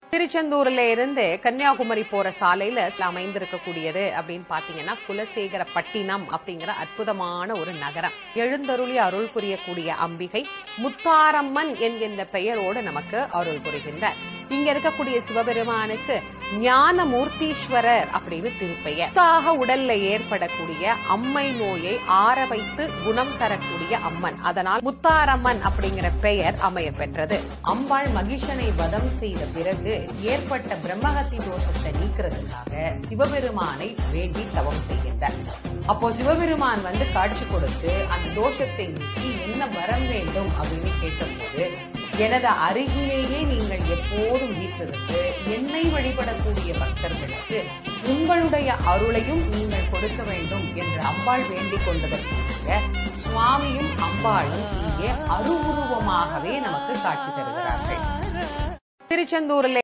திருச்செந்தூர்ல இருந்து கன்னியாகுமரி போற சாலையில அமைந்திருக்கக்கூடியது அப்படின்னு பாத்தீங்கன்னா குலசேகர பட்டினம் அப்படிங்கிற அற்புதமான ஒரு நகரம் எழுந்தருளி அருள் புரியக்கூடிய அம்பிகை முத்தாரம்மன் என்கின்ற பெயரோடு நமக்கு அருள் புரிகின்றார் இங்க இருக்கக்கூடிய சிவபெருமானுக்கு ஞானமூர்த்தீஸ்வரர் அப்படின்னு திருப்பெயர் தாக உடல்ல ஏற்படக்கூடிய அம்மை நோயை ஆற வைத்து குணம் தரக்கூடிய அம்மன் அதனால் முத்தாரம்மன் அப்படிங்கிற பெயர் அமைய பெற்றது அம்பாள் மகிஷனை வதம் செய்த பிறகு ஏற்பட்ட பிரம்மகத்தி தோஷத்தை நீக்கிறதுக்காக சிவபெருமானை வேண்டி தவம் செய்கின்றார் அப்போ சிவபெருமான் வந்து காட்சி கொடுத்து அந்த தோஷத்தை நீக்கி என்ன வரம் வேண்டும் அப்படின்னு கேட்டபோது எனது அருகிலேயே நீங்கள் எப்போதும் வீற்றிருந்து என்னை வழிபடக்கூடிய பக்தர்களுக்கு உங்களுடைய அருளையும் நீங்கள் கொடுக்க வேண்டும் என்று அம்பாள் வேண்டிக் கொண்டதற்காக சுவாமியும் அம்பாளும் இங்கே அருவுருவமாகவே நமக்கு காட்சி தருகிறார்கள் திருச்செந்தூரில்